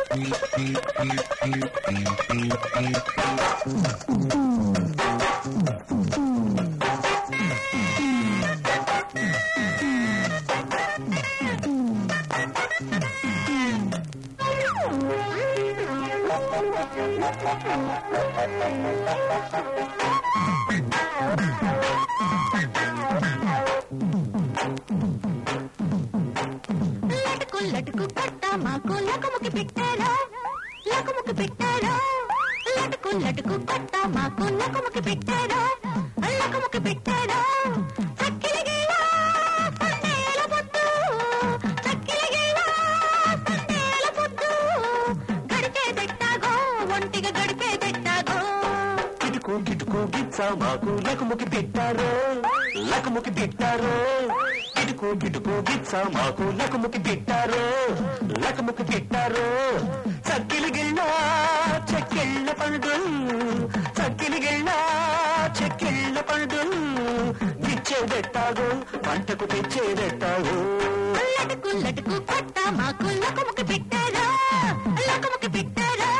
లటుకు లటుకు కట్ట మాకు లకుముకి పెట్టారా లకుముకి పెట్టారా లటుకు లటుకు కట్ట మాకు లకుముకి పెట్టారా లకుముకి పెట్టారా చక్కిలిగిలా సందేల పొద్దు చక్కిలిగిలా సందేల పొద్దు గడిపే పెట్టాగో ఒంటిగా గడిపే పెట్టాగో కిటుకు కిటుకు గిచ్చ మాకు లకుముకి పెట్టారు లకుముకి పెట్టారు కిటుకు కిటుకు గిచ్చ మాకు లకుముకి పెట్టారు లకుముకి పెట్టారు చక్కిలి గిళ్ళ చెక్కిళ్ళ పండు చక్కిలి గిళ్ళ చెక్కిళ్ళ పండు గిచ్చేదెట్టాగు పంటకు తెచ్చేదెట్టాగు లటుకు లటుకు కట్ట మాకు లకుముకి పెట్టారా లకుముకి పెట్టారా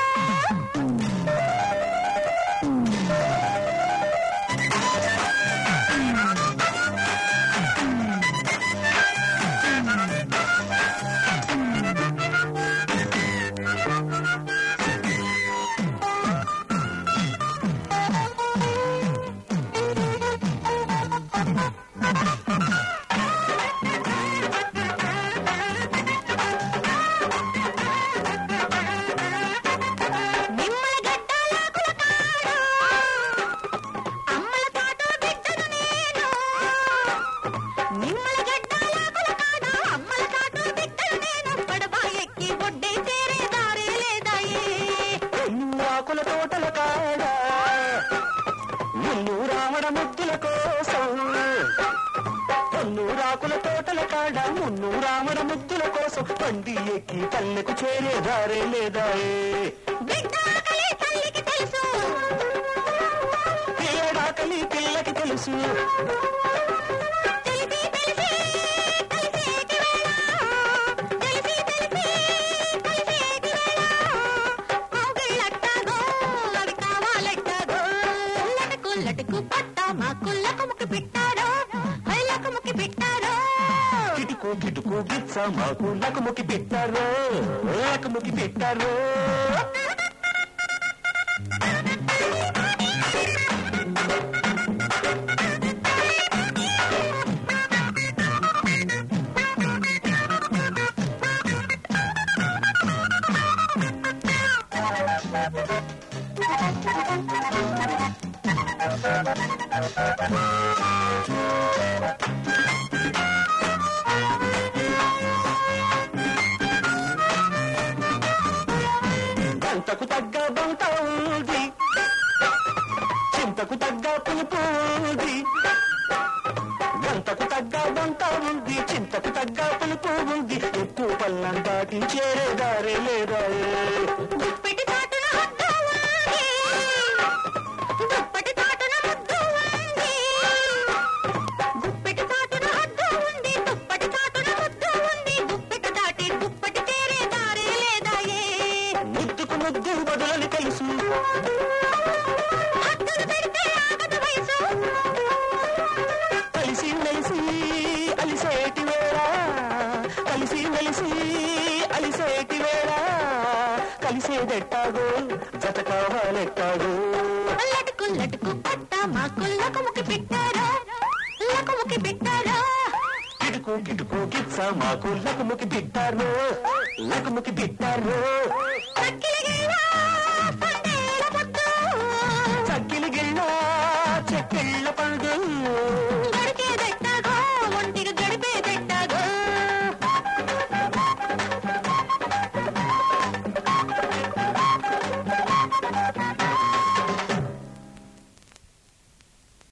నిమ్మల గడ్డలాకుల కాడ అమ్మల తాట బిడ్డను నేను నిమ్మల గడ్డలాకుల కాడ అమ్మల తాట బిడ్డను నేను పడవ ఎక్కి ఒడ్డే చేరే దారి లేదాయే ఆకుల తోటల కాడ మున్ను రావణ ముద్దుల కోసం రాకుల తోటల కాడ మున్ను రావణ ముద్దుల కోసం పండి ఎక్కి పల్లెకు చేరే దారే లేదాయే బిడ్డ ఆకలి తల్లికి తెలుసు పిల్లడాకలి పిల్లకి తెలుసు తెలిసి తెలిసి కలిసేటి వేళ తెలిసి తెలిసి కలిసేటి వేళ కౌగిళ్ళట్టాగో అవి కావాలట్టాగో లటకు లటకు పట్ట మా కుల్లకుముకి పెట్టారో హైలకుముకి పెట్టారో కిటుకు కిటుకు గిచ్చ మాకు లకుముకి పెట్టారు లకుముకి పెట్టారు గంటకు తగ్గ బంట ఉంది చింతకు తగ్గ పులుపు ఉంది గంటకు తగ్గ బంట ఉంది చింతకు తగ్గ పులుపు ఉంది ఎక్కువ పల్లం దాటి చేరే దారే లేదా దుప్పటి చాటున హద్దు ఉంది దుప్పటి చాటున ముద్దు ఉంది దుప్పటి చాటున హద్దు ఉంది దుప్పటి చాటున ముద్దు ఉంది దుప్పటి దాటి దుప్పటి చేరే దారే లేదాయే ముద్దుకు ముద్దు బదులని తెలుసు హద్దులు పెడితే ఆగదు వయసు కలిసి మెలిసి అలిసేటి వేళ కలిసి మెలిసి అలిసేటి వేళ కలిసేదెట్టాగో జత కావాలెట్టాగో లటుకు లటుకు పట్ట మా కుల్లకుముకి పెట్టారా లకుముకి పెట్టారా కిటుకు కిటుకు కిచ్చ మాకు లకుముకి బిట్టారు లకుముకి బిట్టారు